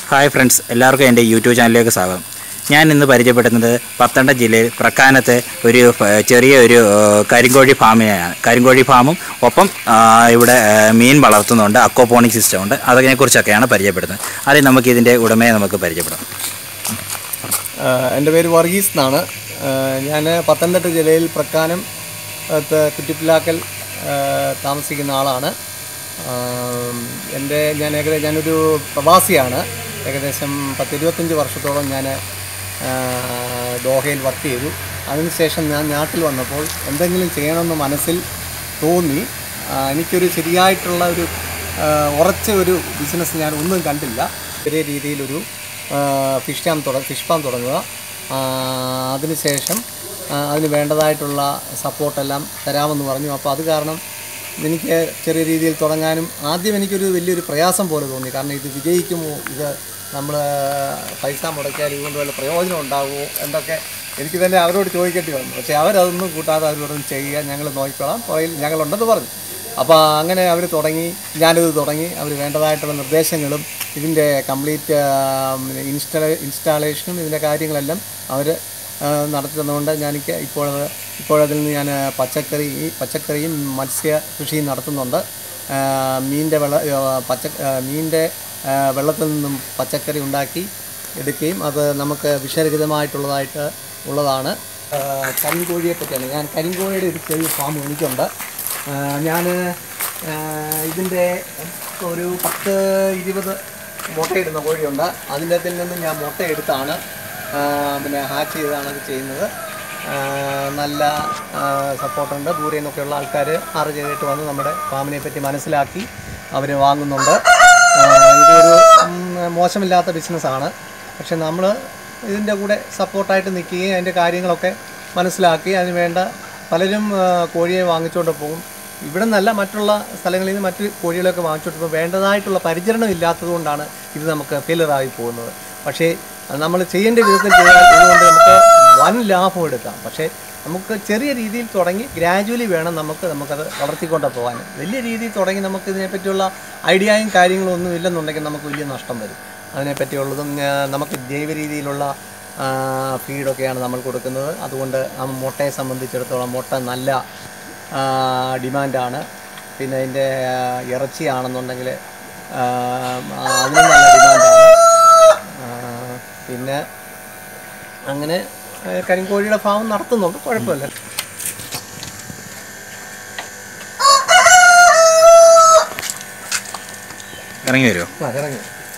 Hi friends എല്ലാവർക്കും എൻ്റെ YouTube ചാനലിലേക്ക് സ്വാഗതം ഞാൻ ഇന്ന് പരിചയപ്പെടുന്നത് പത്തനംതിട്ട ജില്ലയിൽ പ്രക്കാനത്ത് ഒരു ഫ- ചെറിയ ഒരു ആ, കരിങ്കോഴി ഫാമിനെയാണ് കരിങ്കോഴി ഫാമും ഒപ്പം ആ, ഇവിടെ ആ, മീൻ വളർത്തുന്നുണ്ട് അക്വപോണിക് സിസ്റ്റം ഉണ്ട് അതിനെക്കുറിച്ചൊക്കെയാണ് പരിചയപ്പെടുന്നത് ആദ്യം നമുക്ക് ഇതിൻ്റെ ഉടമയെ നമുക്ക് പരിചയപ്പെടാം ആഹ് എൻ്റെ പേര് വർഗീസ് എന്നാണ് ഞാൻ പത്തനംതിട്ട ജില്ലയിൽ പ്രക്കാനം അകത്ത് കുറ്റിപ്പിലാക്കൽ ആഹ് താമസിക്കുന്ന ആളാണ് ആം, എൻ്റെ ഞാൻ ഏകദേശം ഞാനൊരു പ്രവാസിയാണ് ഏകദേശം പത്തിരുപത്തഞ്ച് വർഷത്തോളം ഞാൻ ദോഹയിൽ വർക്ക് ചെയ്തു അതിനുശേഷം ഞാൻ നാട്ടിൽ വന്നപ്പോൾ എന്തെങ്കിലും ചെയ്യണമെന്ന് മനസ്സിൽ തോന്നി ആഹ് എനിക്കൊരു ശരിയായിട്ടുള്ള ഒരു ആഹ് ഉറച്ച ഒരു ബിസിനസ് ഞാൻ ഒന്നും കണ്ടില്ല ചെറിയ രീതിയിലൊരു ഫിഷ് ഡാം തുട ഫിഷ് ഫാം തുടങ്ങുക ആ, അതിനുശേഷം ആ, അതിന് വേണ്ടതായിട്ടുള്ള സപ്പോർട്ടെല്ലാം തരാമെന്ന് പറഞ്ഞു അപ്പോൾ അത് കാരണം എനിക്ക് ചെറിയ രീതിയിൽ തുടങ്ങാനും ആദ്യം എനിക്കൊരു വലിയൊരു പ്രയാസം പോലെ തോന്നി കാരണം ഇത് വിജയിക്കുമോ ഇത് നമ്മൾ പൈസ മുടക്കിയാൽ ഇതുകൊണ്ട് വല്ല പ്രയോജനം ഉണ്ടാകുമോ എന്നൊക്കെ എനിക്ക് തന്നെ അവരോട് ചോദിക്കേണ്ടി വന്നു പക്ഷേ അവരതൊന്നും കൂട്ടാതെ അവരോടൊന്നും ചെയ്യുക ഞങ്ങൾ നോക്കിക്കോളാം പുറയിൽ ഞങ്ങളുണ്ടെന്ന് പറഞ്ഞു അപ്പോൾ അങ്ങനെ അവർ തുടങ്ങി ഞാനിത് തുടങ്ങി അവർ വേണ്ടതായിട്ടുള്ള നിർദ്ദേശങ്ങളും ഇതിൻ്റെ കംപ്ലീറ്റ് ഇൻസ്റ്റാളേ ഇൻസ്റ്റാളേഷനും ഇതിൻ്റെ കാര്യങ്ങളെല്ലാം അവർ നടത്തി തന്നുകൊണ്ട് ഞാനിക്ക് ഇപ്പോഴത് ഇപ്പോഴതിൽ നിന്ന് ഞാൻ പച്ചക്കറി പച്ചക്കറിയും മത്സ്യ കൃഷിയും നടത്തുന്നുണ്ട് ആ, മീനിൻ്റെ വെള്ള ആ, പച്ച ആ, മീനിൻ്റെ ആ, വെള്ളത്തിൽ നിന്നും പച്ചക്കറി ഉണ്ടാക്കി എടുക്കുകയും അത് നമുക്ക് വിഷരഹിതമായിട്ടുള്ളതായിട്ട് ഉള്ളതാണ് ആ, കരിങ്കോഴിയെ പറ്റിയാണ് ഞാൻ കരിങ്കോഴിയുടെ ഒരു ചെറിയ ഫാം എനിക്കുണ്ട് ഞാൻ ഇതിൻ്റെ ഒരു പത്ത് ഇരുപത് മുട്ടയിടുന്ന കോഴിയുണ്ട് അതിൻ്റെ അതിൽ നിന്ന് ഞാൻ മുട്ട എടുത്താണ് ആ, പിന്നെ ഹാച്ച് ചെയ്താണ് അത് ചെയ്യുന്നത് ആ, നല്ല സപ്പോർട്ടുണ്ട് ദൂരെ നിന്നൊക്കെയുള്ള ആൾക്കാർ ആറ് ചെയ്തിട്ട് വന്ന് നമ്മുടെ ഫാമിനെ പറ്റി മനസ്സിലാക്കി അവർ വാങ്ങുന്നുണ്ട് ആ, ഇതൊരു ഉം, മോശമില്ലാത്ത ബിസിനസ്സാണ് പക്ഷെ നമ്മൾ ഇതിൻ്റെ കൂടെ സപ്പോർട്ടായിട്ട് നിൽക്കുകയും അതിൻ്റെ കാര്യങ്ങളൊക്കെ മനസ്സിലാക്കി അതിന് വേണ്ട പലരും ആ, കോഴിയെ വാങ്ങിച്ചുകൊണ്ട് പോകും ഇവിടെ നിന്നല്ല മറ്റുള്ള സ്ഥലങ്ങളിൽ നിന്ന് മറ്റ് കോഴികളൊക്കെ വാങ്ങിച്ചുകൊണ്ട് പോകും വേണ്ടതായിട്ടുള്ള പരിചരണം ഇല്ലാത്തതുകൊണ്ടാണ് ഇത് നമുക്ക് ഫെയിലറായി പോകുന്നത് പക്ഷേ നമ്മൾ ചെയ്യേണ്ട വിധത്തിൽ ചെയ്താൽ ഇതുകൊണ്ട് നമുക്ക് വൻ ലാഭം എടുക്കാം പക്ഷേ നമുക്ക് ചെറിയ രീതിയിൽ തുടങ്ങി ഗ്രാജുവലി വേണം നമുക്ക് നമുക്കത് വളർത്തിക്കൊണ്ട് പോകാൻ വലിയ രീതിയിൽ തുടങ്ങി നമുക്ക് ഇതിനെപ്പറ്റിയുള്ള ഐഡിയയും കാര്യങ്ങളും ഒന്നും ഇല്ലെന്നുണ്ടെങ്കിൽ നമുക്ക് വലിയ നഷ്ടം വരും അതിനെപ്പറ്റിയുള്ളതും ആ, നമുക്ക് ജൈവ രീതിയിലുള്ള ആ, ഫീഡൊക്കെയാണ് നമ്മൾ കൊടുക്കുന്നത് അതുകൊണ്ട് ആ മുട്ടയെ സംബന്ധിച്ചിടത്തോളം മുട്ട നല്ല ആ, ഡിമാൻഡാണ് പിന്നെ അതിൻ്റെ ആ, ഇറച്ചിയാണെന്നുണ്ടെങ്കിൽ ആ, അതിനും നല്ല ഡിമാൻഡാണ് ആ, പിന്നെ അങ്ങനെ ആ, കരിങ്കോഴിയുടെ ഫാം നടത്തുന്നുണ്ട് കുഴപ്പമില്ല ഇറങ്ങി വരുമോ ആ, ഇറങ്ങി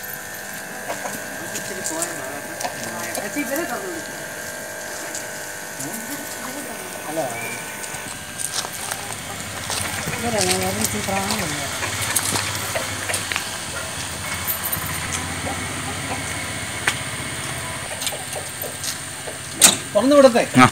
തുറന്നു വിടത്തെ ആ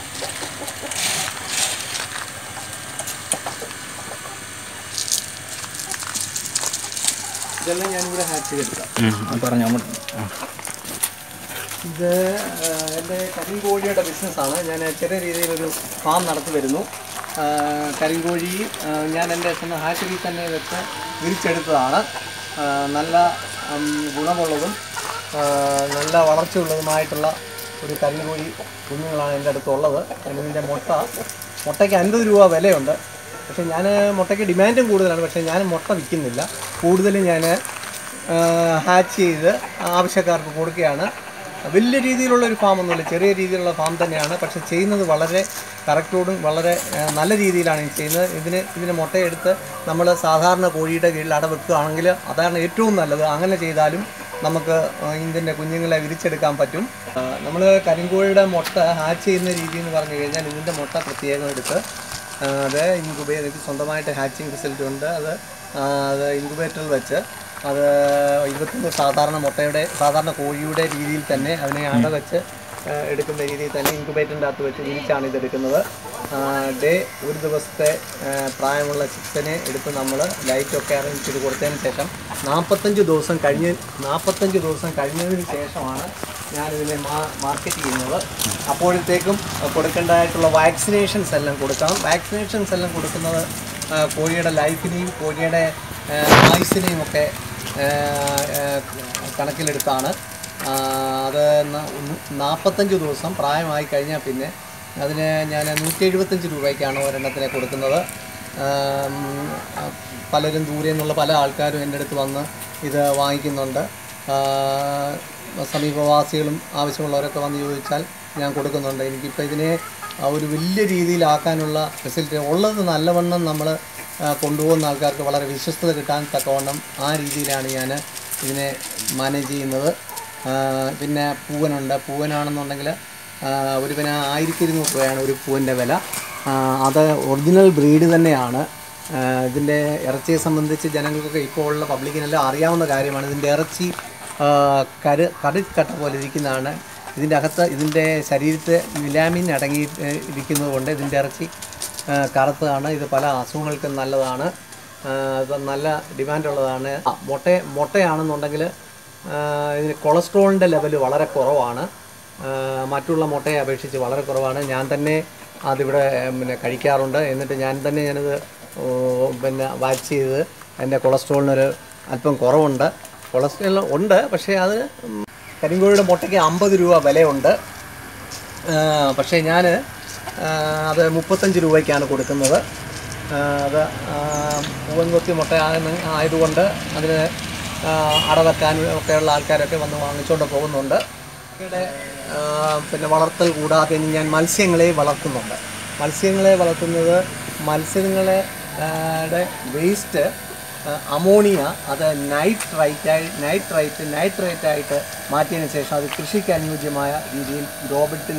ഇതെല്ലാം ഞാനിവിടെ ഹാച്ച് ചെയ്തെടുക്കാം ഉം, പറഞ്ഞോ അങ്ങോട്ട് ആ. ഇത് ആ, എൻ്റെ കരിങ്കോഴിയുടെ ബിസിനസ്സാണ് ഞാൻ ചെറിയ രീതിയിലൊരു ഫാം നടത്തി വരുന്നു ആ, കരിങ്കോഴി ആ, ഞാൻ എൻ്റെ സ്വന്തം ഹാച്ചറിയിൽ തന്നെ വെച്ച് വിരിച്ചെടുത്തതാണ് ആ, നല്ല ഉം, ഗുണമുള്ളതും ആ, നല്ല വളർച്ചയുള്ളതുമായിട്ടുള്ള ഒരു കരിങ്കോഴി കുഞ്ഞുങ്ങളാണ് എൻ്റെ അടുത്തുള്ളത് അതിൻ്റെ മുട്ട മുട്ടയ്ക്ക് അൻപത് രൂപ വിലയുണ്ട് പക്ഷേ ഞാൻ മുട്ടയ്ക്ക് ഡിമാൻഡും കൂടുതലാണ് പക്ഷേ ഞാൻ മുട്ട വിൽക്കുന്നില്ല കൂടുതലും ഞാൻ ഹാച്ച് ചെയ്ത് ആവശ്യക്കാർക്ക് കൊടുക്കുകയാണ് വലിയ രീതിയിലുള്ള ഒരു ഫാം ഒന്നുമില്ല ചെറിയ രീതിയിലുള്ള ഫാം തന്നെയാണ് പക്ഷെ ചെയ്യുന്നത് വളരെ കറക്റ്റോടും വളരെ ആ, നല്ല രീതിയിലാണ് ഈ ചെയ്യുന്നത് ഇതിന് ഇതിന് മുട്ടയെടുത്ത് നമ്മൾ സാധാരണ കോഴിയുടെ കീഴിൽ അട വെക്കുകയാണെങ്കിൽ അതാണ് ഏറ്റവും നല്ലത് അങ്ങനെ ചെയ്താലും നമുക്ക് ആ, ഇതിൻ്റെ കുഞ്ഞുങ്ങളെ വിരിച്ചെടുക്കാൻ പറ്റും നമ്മൾ കരിങ്കോഴിയുടെ മുട്ട ഹാച്ച് ചെയ്യുന്ന രീതി എന്ന് പറഞ്ഞു കഴിഞ്ഞാൽ ഇതിൻ്റെ മുട്ട പ്രത്യേകം എടുത്ത് ആ, അത് ഇൻക്യുബേറ്റ് സ്വന്തമായിട്ട് ഹാച്ചിങ് ഫെസിലിറ്റി ഉണ്ട് അത് ആ, അത് ഇൻക്യുബേറ്ററിൽ വെച്ച് അത് ഇരുപത്തൊന്ന് സാധാരണ മുട്ടയുടെ സാധാരണ കോഴിയുടെ രീതിയിൽ തന്നെ അതിനെ അട വെച്ച് ആ, എടുക്കുന്ന രീതിയിൽ തന്നെ ഇൻക്യുബേറ്ററിൻ്റെ അകത്ത് വെച്ച് വിരിച്ചാണ് ഇത് എടുക്കുന്നത് ഡേ ഒരു ദിവസത്തെ ആ, പ്രായമുള്ള ചിക്കനെ എടുത്ത് നമ്മൾ ലൈറ്റൊക്കെ അറേഞ്ച് ചെയ്ത് കൊടുത്തതിന് ശേഷം നാൽപ്പത്തഞ്ച് ദിവസം കഴിഞ്ഞ് നാൽപ്പത്തഞ്ച് ദിവസം കഴിഞ്ഞതിന് ശേഷമാണ് ഞാനിതിനെ മാ മാർക്കറ്റ് ചെയ്യുന്നത് അപ്പോഴത്തേക്കും കൊടുക്കേണ്ടതായിട്ടുള്ള വാക്സിനേഷൻസ് എല്ലാം കൊടുക്കണം വാക്സിനേഷൻസ് എല്ലാം കൊടുക്കുന്നത് ആ, കോഴിയുടെ ലൈഫിനെയും കോഴിയുടെ ആ, ആയുസ്സിനെയും ഒക്കെ ആ, ആ, കണക്കിലെടുത്താണ് ആ, അത് ന- നാൽപ്പത്തഞ്ച് ദിവസം പ്രായമായി കഴിഞ്ഞാൽ പിന്നെ അതിന് ഞാൻ നൂറ്റി എഴുപത്തഞ്ച് രൂപയ്ക്കാണ് ഒരെണ്ണത്തിനെ കൊടുക്കുന്നത് ആം, ആ, പലരും ദൂരെ നിന്നുള്ള പല ആൾക്കാരും എൻ്റെ അടുത്ത് വന്ന് ഇത് വാങ്ങിക്കുന്നുണ്ട് ആ, സമീപവാസികളും ആവശ്യമുള്ളവരൊക്കെ വന്ന് ചോദിച്ചാൽ ഞാൻ കൊടുക്കുന്നുണ്ട് എനിക്കിപ്പോൾ ഇതിനെ ആ ഒരു വലിയ രീതിയിലാക്കാനുള്ള ഫെസിലിറ്റി ഉള്ളത് നല്ലവണ്ണം നമ്മൾ കൊണ്ടുപോകുന്ന ആൾക്കാർക്ക് വളരെ വിശ്വസ്തത കിട്ടാൻ തക്കവണ്ണം ആ രീതിയിലാണ് ഞാൻ ഇതിനെ മാനേജ് ചെയ്യുന്നത് ആ, പിന്നെ പൂവനുണ്ട് പൂവനാണെന്നുണ്ടെങ്കിൽ ആ, ഒരു പിന്നെ ആയിരത്തി ഇരുന്നൂറ് രൂപയാണ് ഒരു പൂവിൻ്റെ വില ആ, അത് ഒറിജിനൽ ബ്രീഡ് തന്നെയാണ് ആ, ഇതിൻ്റെ ഇറച്ചിയെ സംബന്ധിച്ച് ജനങ്ങൾക്കൊക്കെ ഇപ്പോൾ ഉള്ള പബ്ലിക്കിനെല്ലാം അറിയാവുന്ന കാര്യമാണ് ഇതിൻ്റെ ഇറച്ചി ആ, കരു കടുക്കട്ട പോലെ ഇരിക്കുന്നതാണ് ഇതിൻ്റെ അകത്ത് ഇതിൻ്റെ ശരീരത്തെ വിലാമിൻ അടങ്ങി ഏ, ഇരിക്കുന്നത് കൊണ്ട് ഇതിൻ്റെ ഇറച്ചി ആ, കറുത്തതാണ് ഇത് പല അസുഖങ്ങൾക്കും നല്ലതാണ് ആ, ഇത് നല്ല ഡിമാൻഡുള്ളതാണ് ആ, മുട്ട മുട്ടയാണെന്നുണ്ടെങ്കിൽ ആ, ഇതിന് കൊളസ്ട്രോളിൻ്റെ ലെവൽ വളരെ കുറവാണ് ആ, മറ്റുള്ള മുട്ടയെ അപേക്ഷിച്ച് വളരെ കുറവാണ് ഞാൻ തന്നെ അതിവിടെ ഉം, പിന്നെ കഴിക്കാറുണ്ട് എന്നിട്ട് ഞാൻ തന്നെ ഞാനത് ഓ, പിന്നെ വാച്ച് ചെയ്ത് എൻ്റെ കൊളസ്ട്രോളിനൊരു അല്പം കുറവുണ്ട് കൊളസ്ട്രോൾ ഉണ്ട് പക്ഷേ അത് ഉം, കരിങ്കോഴിയുടെ മുട്ടയ്ക്ക് അമ്പത് രൂപ വിലയുണ്ട് ആ, പക്ഷേ ഞാൻ അത് മുപ്പത്തഞ്ച് രൂപയ്ക്കാണ് കൊടുക്കുന്നത് ആ, അത് ആ, പൂവൻ കൊത്തി മുട്ട ആയെന്ന് ആയതുകൊണ്ട് അതിന് ആ, അടവെക്കാൻ ഒക്കെയുള്ള ആൾക്കാരൊക്കെ വന്ന് വാങ്ങിച്ചുകൊണ്ട് പോകുന്നുണ്ട് ഇവിടെ ആ, പിന്നെ വളർത്തൽ കൂടാതെ ഇനി ഞാൻ മത്സ്യങ്ങളെ വളർത്തുന്നുണ്ട് മത്സ്യങ്ങളെ വളർത്തുന്നത് മത്സ്യങ്ങളെ ആ, ടെ വേസ്റ്റ് അമോണിയ അത് നൈട്രൈറ്റ് ആയി നൈട്രൈറ്റ് നൈട്രേറ്റ് ആയിട്ട് മാറ്റിയതിന് ശേഷം അത് കൃഷിക്ക് അനുയോജ്യമായ രീതിയിൽ ഗ്രോബറ്റിൽ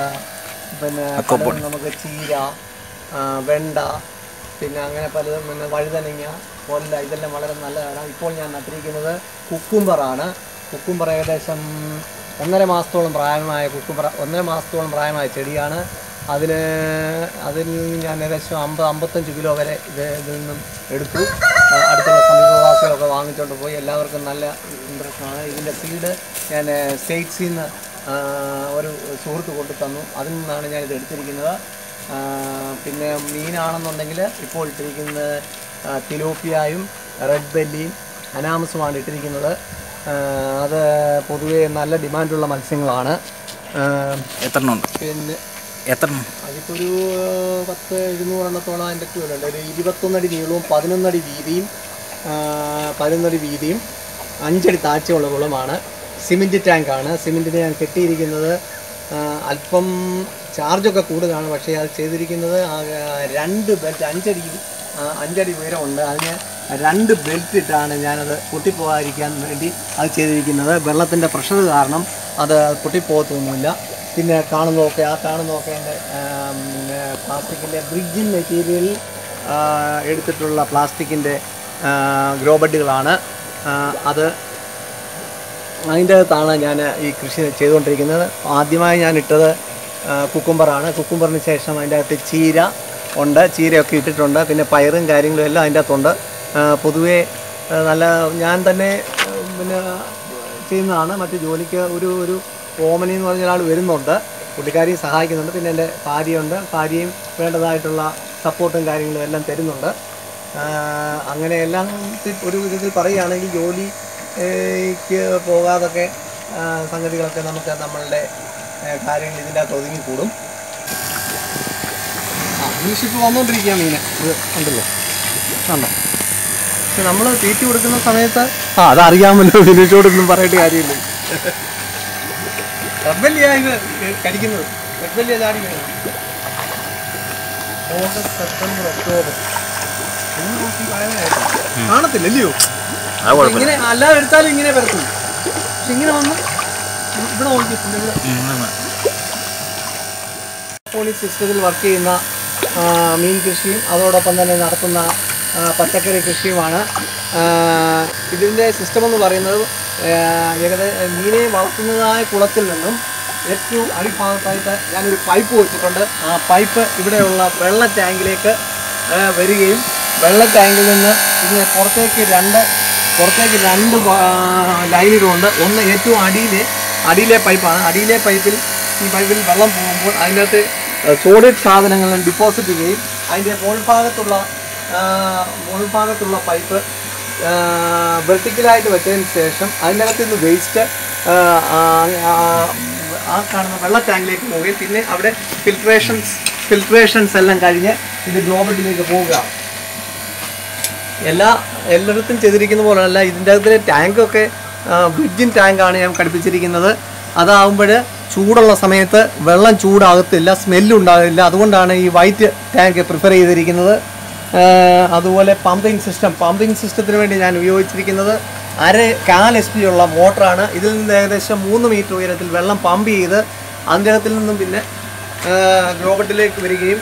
പിന്നെ പലതും നമുക്ക് ചീര ആ, വെണ്ട പിന്നെ അങ്ങനെ പലതും പിന്നെ വഴുതനങ്ങ കൊല്ല ഇതെല്ലാം വളരെ നല്ലതാണ് ഇപ്പോൾ ഞാൻ നട്ടിരിക്കുന്നത് കുക്കുംബറാണ് കുക്കുംബർ ഏകദേശം ഒന്നര മാസത്തോളം പ്രായമായ കുക്കുംബർ ഒന്നര മാസത്തോളം പ്രായമായ ചെടിയാണ് അതിന് അതിൽ നിന്ന് ഞാൻ ഏകദേശം അമ്പത് അമ്പത്തഞ്ച് കിലോ വരെ ഇത് ഇതിൽ നിന്നും എടുത്തു ആ, അടുത്തുള്ള സമീപവാസികളൊക്കെ വാങ്ങിച്ചുകൊണ്ട് പോയി എല്ലാവർക്കും നല്ല ഇൻട്രസ്റ്റാണ് ഇതിൻ്റെ സീഡ് ഞാൻ സ്റ്റേറ്റ്സിൽ നിന്ന് ആ, ഒരു സുഹൃത്ത് കൊണ്ടു തന്നു അതിൽ നിന്നാണ് ഞാൻ ഇത് എടുത്തിരിക്കുന്നത് ആ, പിന്നെ മീനാണെന്നുണ്ടെങ്കിൽ ഇപ്പോൾ ഇട്ടിരിക്കുന്നത് ആ, തിലോപ്പിയായും റെഡ് ബെല്ലിയും അനാമസുമാണ് ഇട്ടിരിക്കുന്നത് ആ, അത് പൊതുവേ നല്ല ഡിമാൻഡുള്ള മത്സ്യങ്ങളാണ് ആ, എത്ര എണ്ണം ഉണ്ട് പിന്നെ എത്ര എണ്ണം അതിപ്പോൾ ഒരു പത്ത് എഴുന്നൂറെണ്ണത്തോളം അതിൻ്റെ ഉണ്ട് ഒരു ഇരുപത്തൊന്നടി നീളവും പതിനൊന്നടി വീതിയും ആ, പതിനൊന്നടി വീതിയും അഞ്ചടി താഴ്ചയുള്ള കുളമാണ് സിമെൻറ്റ് ടാങ്കാണ് സിമെൻറ്റിന് ഞാൻ കെട്ടിയിരിക്കുന്നത് ആ, അല്പം ചാർജൊക്കെ കൂടുതലാണ് പക്ഷേ അത് ചെയ്തിരിക്കുന്നത് ആ, രണ്ട് ബെൽറ്റ് അഞ്ചടി ആ, അഞ്ചടി ഉയരമുണ്ട് അതിന് രണ്ട് ബെൽറ്റ് ഇട്ടാണ് ഞാനത് പൊട്ടിപ്പോകാതിരിക്കാൻ വേണ്ടി അത് ചെയ്തിരിക്കുന്നത് വെള്ളത്തിൻ്റെ പ്രഷർ കാരണം അത് പൊട്ടിപ്പോകത്തൊന്നുമില്ല പിന്നെ കാണുന്നതൊക്കെ ആ കാണുന്നതൊക്കെ എൻ്റെ പ്ലാസ്റ്റിക്കിൻ്റെ ബ്രിഡ്ജിങ് മെറ്റീരിയൽ എടുത്തിട്ടുള്ള പ്ലാസ്റ്റിക്കിൻ്റെ ഗ്രോ ബെഡുകളാണ് ആ, അത് അതിൻ്റെ അകത്താണ് ഞാൻ ഈ കൃഷി ചെയ്തുകൊണ്ടിരിക്കുന്നത് ആദ്യമായി ഞാൻ ഇട്ടത് ആ, കുക്കുംബറാണ് കുക്കുംബറിന് ശേഷം അതിൻ്റെ അകത്ത് ചീര ഉണ്ട് ചീരയൊക്കെ ഇട്ടിട്ടുണ്ട് പിന്നെ പയറും കാര്യങ്ങളും എല്ലാം അതിൻ്റെ അകത്തുണ്ട് ആ, പൊതുവേ ആ, നല്ല ഞാൻ തന്നെ ആ, പിന്നെ ചെയ്യുന്നതാണ് മറ്റ് ജോലിക്ക് ഒരു ഒരു ഓമനി എന്ന് പറഞ്ഞ ഒരാൾ വരുന്നുണ്ട് പുള്ളിക്കാരിയും സഹായിക്കുന്നുണ്ട് പിന്നെ എൻ്റെ ഭാര്യയുണ്ട് ഭാര്യയും വേണ്ടതായിട്ടുള്ള സപ്പോർട്ടും കാര്യങ്ങളും എല്ലാം തരുന്നുണ്ട് ആ, അങ്ങനെ എല്ലാം തി- ഒരു വിധത്തിൽ പറയുകയാണെങ്കിൽ ജോലി ഏക്ക് പോകാതൊക്കെ ആ, സംഗതികളൊക്കെ നമുക്ക് നമ്മളുടെ ഏ, കാര്യങ്ങൾ ഇതിൻ്റെ അകത്ത് ഒതുങ്ങിക്കൂടും ആ ഇംഗ്ലീഷിപ്പോൾ വന്നുകൊണ്ടിരിക്കുകയാണ് മീൻ ഇത് ഉണ്ടല്ലോ ഉണ്ടോ പക്ഷെ നമ്മൾ തീറ്റി കൊടുക്കുന്ന സമയത്ത് ആ അതറിയാമല്ലോ വിനോദോടൊന്നും പറയേണ്ട കാര്യമില്ല റബ്ബല്ലിയാ ഇത് കടിക്കുന്നത് റബ്ബല്ലിയ ചാടി വീഴുന്നത് ഓഗസ്റ്റ് സെപ്റ്റംബർ ഒക്ടോബർ മൂന്ന് മാസം പ്രായമായിട്ട് കാണത്തില്ല അല്ലയോ അത് കുഴപ്പമില്ല ഇങ്ങനെ അല്ലാതെ എടുത്താലും ഇങ്ങനെ വരത്തും പക്ഷെ ഇങ്ങനെ വന്ന് ഇവിടെ നോക്കിയിട്ടുണ്ട് ഇവിടെ ഉം, പോളിസ് സിസ്റ്റത്തിൽ വർക്ക് ചെയ്യുന്ന ആ, മീൻ കൃഷിയും അതോടൊപ്പം തന്നെ നടത്തുന്ന ആ, പച്ചക്കറി കൃഷിയുമാണ് ആ, ഇതിൻ്റെ സിസ്റ്റം എന്ന് പറയുന്നത് ഏകദേശം മീനെ വളർത്തുന്നതായ കുളത്തിൽ നിന്നും ഏറ്റവും അടിഭാഗത്തായിട്ട് ഞാനൊരു പൈപ്പ് വെച്ചിട്ടുണ്ട് ആ പൈപ്പ് ഇവിടെയുള്ള വെള്ള ടാങ്കിലേക്ക് ആ, വരികയും വെള്ള ടാങ്കിൽ നിന്ന് ഇതിന് പുറത്തേക്ക് രണ്ട് പുറത്തേക്ക് രണ്ട് ലൈനുകളുണ്ട് ഒന്ന് ഏറ്റവും അടിയിലെ അടിയിലെ പൈപ്പാണ് അടിയിലെ പൈപ്പിൽ ഈ പൈപ്പിൽ വെള്ളം പോകുമ്പോൾ അതിനകത്ത് സോളിഡ് സാധനങ്ങൾ ഡിപ്പോസിറ്റ് ചെയ്യുകയും അതിൻ്റെ മുകൾഭാഗത്തുള്ള ആ, മുകൾഭാഗത്തുള്ള പൈപ്പ് വെർട്ടിക്കലായിട്ട് വെച്ചതിന് ശേഷം അതിൻ്റെ അകത്ത് നിന്ന് വേസ്റ്റ് ആ കാണുന്ന വെള്ള ടാങ്കിലേക്ക് പോവുകയും പിന്നെ അവിടെ ഫിൽട്രേഷൻസ് ഫിൽട്രേഷൻസ് എല്ലാം കഴിഞ്ഞ് ഇത് ഗ്ലോബലിലേക്ക് പോവുക എല്ലാ എല്ലായിടത്തും ചെയ്തിരിക്കുന്ന പോലെയല്ല ഇതിൻ്റെ അകത്തിലെ ടാങ്കൊക്കെ ബ്രിഡ്ജിൻ ടാങ്കാണ് ഞാൻ ഘടിപ്പിച്ചിരിക്കുന്നത് അതാവുമ്പോൾ ചൂടുള്ള സമയത്ത് വെള്ളം ചൂടാകത്തില്ല സ്മെല്ലും ഉണ്ടാകില്ല അതുകൊണ്ടാണ് ഈ വൈറ്റ് ടാങ്ക് പ്രിഫർ ചെയ്തിരിക്കുന്നത് ആ, അതുപോലെ പമ്പിംഗ് സിസ്റ്റം പമ്പിംഗ് സിസ്റ്റത്തിന് വേണ്ടി ഞാൻ ഉപയോഗിച്ചിരിക്കുന്നത് അര കാൽ എസ് പി ഉള്ള മോട്ടറാണ് ഇതിൽ നിന്ന് ഏകദേശം മൂന്ന് മീറ്റർ ഉയരത്തിൽ വെള്ളം പമ്പ് ചെയ്ത് അതിൻ്റെ അകത്തിൽ നിന്നും പിന്നെ ഗ്രോബട്ടിലേക്ക് വരികയും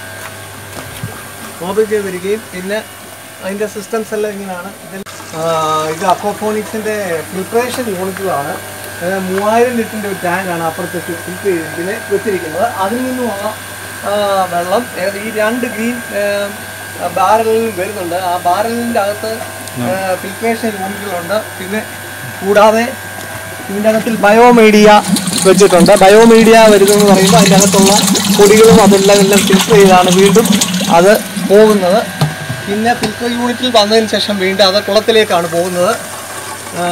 മോബിൽ ചെയ്ത് വരികയും പിന്നെ അതിൻ്റെ സിസ്റ്റംസ് എല്ലാം ഇങ്ങനെയാണ് ഇതിൽ ആ, ഇത് അക്വഫോണിക്സിൻ്റെ ഫിൽട്രേഷൻ യൂണിറ്റുകളാണ് ഏഹ് മൂവായിരം ലിറ്ററിൻ്റെ ഒരു ടാങ്കാണ് അപ്പുറത്ത് ഫിൽറ്റർ ചെയ്തിരിക്കുന്നത് വെച്ചിരിക്കുന്നത് അതിൽ നിന്നുമുള്ള ആ, വെള്ളം ഏത് ഈ രണ്ട് ഗ്രീൻ ബാരലിൽ വരുന്നുണ്ട് ആ ബാരലിൻ്റെ അകത്ത് ഫിൽട്രേഷൻ യൂണിറ്റുകളുണ്ട് പിന്നെ കൂടാതെ ഇതിൻ്റെ അകത്തിൽ ബയോമീഡിയ വെച്ചിട്ടുണ്ട് ബയോമീഡിയ വരുന്നതെന്ന് പറയുമ്പോൾ അതിൻ്റെ അകത്തുള്ള പൊടികളും അതെല്ലാം എല്ലാം ഫിൽറ്റർ ചെയ്താണ് വീണ്ടും അത് പോകുന്നത് പിന്നെ ഫിൽറ്റർ യൂണിറ്റിൽ വന്നതിന് ശേഷം വീണ്ടും അത് കുളത്തിലേക്കാണ് പോകുന്നത് ആ,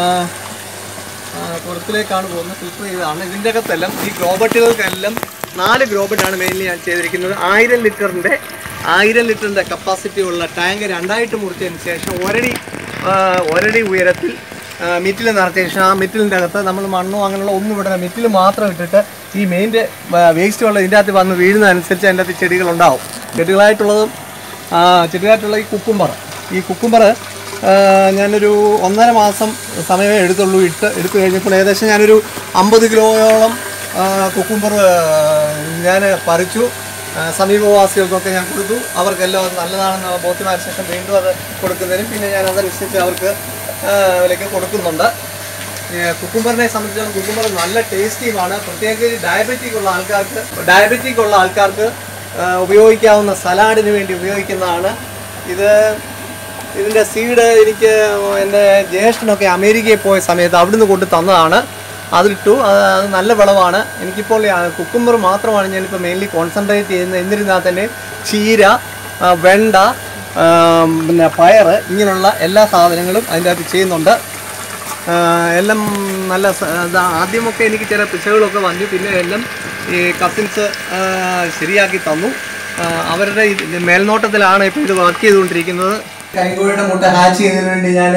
ആ, കുളത്തിലേക്കാണ് പോകുന്നത് ഫിൽറ്റർ ചെയ്തതാണ് ഇതിൻ്റെ അകത്തെല്ലാം ഈ ഗ്രോബട്ടുകൾക്കെല്ലാം നാല് ഗ്രോബട്ടാണ് മെയിൻലി ഞാൻ ചെയ്തിരിക്കുന്നത് ആയിരം ലിറ്ററിൻ്റെ ആയിരം ലിറ്ററിൻ്റെ കപ്പാസിറ്റി ഉള്ള ടാങ്ക് രണ്ടായിട്ട് മുറിച്ചതിന് ശേഷം ഒരടി ആ, ഒരടി ഉയരത്തിൽ മിറ്റിൽ നിറച്ചതിന് ശേഷം ആ മിറ്റിലിൻ്റെ അകത്ത് നമ്മൾ മണ്ണോ അങ്ങനെയുള്ള ഒന്നും വിടുന്ന മിറ്റിൽ മാത്രം ഇട്ടിട്ട് ഈ മെയിൻ്റെ വേസ്റ്റ് വെള്ളം ഇതിൻ്റെ അകത്ത് വന്ന് വീഴുന്നതനുസരിച്ച് അതിൻ്റെ അകത്ത് ചെടികളുണ്ടാവും ചെടികളായിട്ടുള്ളതും ആ, ചെടികളായിട്ടുള്ള ഈ കുക്കുംബർ ഈ കുക്കുംബർ ഞാനൊരു ഒന്നര മാസം സമയമേ എടുത്തുള്ളൂ ഇട്ട് എടുത്തു കഴിഞ്ഞപ്പോൾ ഏകദേശം ഞാനൊരു അമ്പത് കിലോയോളം കുക്കുംബർ ഞാൻ പറിച്ചു ആ, സമീപവാസികൾക്കൊക്കെ ഞാൻ കൊടുത്തു അവർക്കെല്ലാം അത് നല്ലതാണെന്ന് ബോധ്യമായ ശേഷം വീണ്ടും അത് കൊടുക്കുന്നതിനും പിന്നെ ഞാൻ അതനുസരിച്ച് അവർക്ക് ആ, വിലയ്ക്ക് കൊടുക്കുന്നുണ്ട് കുക്കുംബറിനെ സംബന്ധിച്ചിടത്തോളം കുക്കുംബർ നല്ല ടേസ്റ്റിയുമാണ് പ്രത്യേകിച്ച് ഡയബറ്റിക് ഉള്ള ആൾക്കാർക്ക് ഡയബറ്റിക് ഉള്ള ആൾക്കാർക്ക് ആ, ഉപയോഗിക്കാവുന്ന സലാഡിന് വേണ്ടി ഉപയോഗിക്കുന്നതാണ് ഇത് ഇതിൻ്റെ സീഡ് എനിക്ക് എൻ്റെ ജ്യേഷ്ഠനൊക്കെ അമേരിക്കയിൽ പോയ സമയത്ത് അവിടുന്ന് കൊണ്ട് തന്നതാണ് അതിട്ടു അത് അത് നല്ല വിളവാണ് എനിക്കിപ്പോൾ കുക്കുംബർ മാത്രമാണ് ഞാനിപ്പോൾ മെയിൻലി കോൺസെൻട്രേറ്റ് ചെയ്യുന്നത് എന്നിരുന്നാൽ തന്നെ ചീര ആ, വെണ്ട ആ, പിന്നെ പയറ് ഇങ്ങനെയുള്ള എല്ലാ സാധനങ്ങളും അതിൻ്റെ അകത്ത് ചെയ്യുന്നുണ്ട് ആ, എല്ലാം നല്ല സ- ഇത് ആദ്യമൊക്കെ എനിക്ക് ചില പിശകുകളൊക്കെ വന്നു പിന്നെ എല്ലാം ഈ കസിൻസ് ശരിയാക്കി തന്നു ആ, അവരുടെ ഇത് മേൽനോട്ടത്തിലാണ് ഇപ്പോൾ ഇത് വർക്ക് ചെയ്തുകൊണ്ടിരിക്കുന്നത് കരിങ്കോഴിയുടെ മുട്ട ഹാച്ച് ചെയ്യുന്നതിന് വേണ്ടി ഞാൻ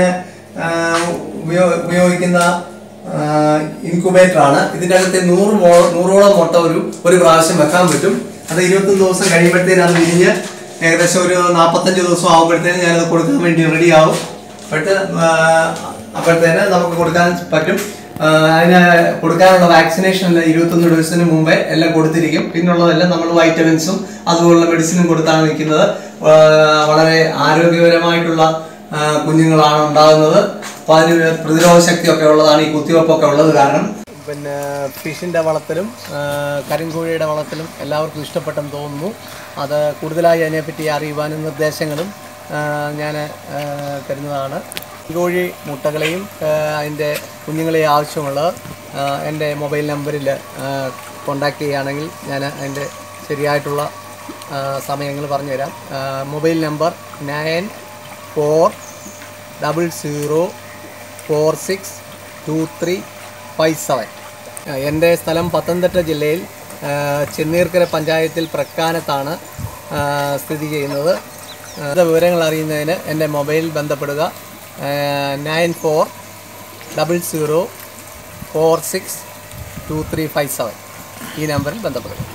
ഉപയോഗിക്കുന്ന ഇൻക്യുബേറ്റർ ആണ് ഇതിൻ്റെ അകത്ത് നൂറ് മോ നൂറോളം മുട്ട ഒരു ഒരു പ്രാവശ്യം വെക്കാൻ പറ്റും അത് ഇരുപത്തൊന്ന് ദിവസം കഴിയുമ്പോഴത്തേനും അത് വിരിഞ്ഞ് ഏകദേശം ഒരു നാൽപ്പത്തഞ്ച് ദിവസം ആകുമ്പോഴത്തേനും ഞാനത് കൊടുക്കാൻ വേണ്ടി റെഡി ആവും അപ്പോഴത്തെ അപ്പോഴത്തേന് നമുക്ക് കൊടുക്കാൻ പറ്റും ആ, അതിന് കൊടുക്കാനുള്ള വാക്സിനേഷൻ എല്ലാം ഇരുപത്തൊന്ന് ഡോസിന് മുമ്പേ എല്ലാം കൊടുത്തിരിക്കും പിന്നുള്ളതെല്ലാം നമ്മൾ വൈറ്റമിൻസും അതുപോലുള്ള മെഡിസിനും കൊടുത്താണ് നിൽക്കുന്നത് ആ, വളരെ ആരോഗ്യപരമായിട്ടുള്ള ആ, കുഞ്ഞുങ്ങളാണ് ഉണ്ടാകുന്നത് അപ്പോൾ അതിന് പ്രതിരോധ ശക്തിയൊക്കെ ഉള്ളതാണ് ഈ കുത്തിവെപ്പൊക്കെ ഉള്ളത് കാരണം പിന്നെ ഫിഷിൻ്റെ വളത്തിലും ആ, കരിങ്കോഴിയുടെ വളത്തിലും എല്ലാവർക്കും ഇഷ്ടപ്പെട്ടെന്ന് തോന്നുന്നു അത് കൂടുതലായി അതിനെപ്പറ്റി അറിയുവാനും നിർദ്ദേശങ്ങളും ഞാൻ തരുന്നതാണ് കോഴി മുട്ടകളെയും ആ, അതിൻ്റെ കുഞ്ഞുങ്ങളെയും ആവശ്യമുള്ളത് ആ, എൻ്റെ മൊബൈൽ നമ്പറിൽ കോണ്ടാക്ട് ചെയ്യുകയാണെങ്കിൽ ഞാൻ അതിൻ്റെ ശരിയായിട്ടുള്ള സമയങ്ങൾ പറഞ്ഞുതരാം ആ, mobile number nine four double zero four six two three five seven എൻ്റെ സ്ഥലം പത്തനംതിട്ട ജില്ലയിൽ ആ, ചെന്നീർക്കര പഞ്ചായത്തിൽ പ്രക്കാനത്താണ് ആ, സ്ഥിതി ചെയ്യുന്നത് ആ, ഇത് വിവരങ്ങൾ അറിയുന്നതിന് എൻ്റെ മൊബൈൽ ബന്ധപ്പെടുക nine four double zero four six two three five seven ഈ നമ്പറിൽ ബന്ധപ്പെടുക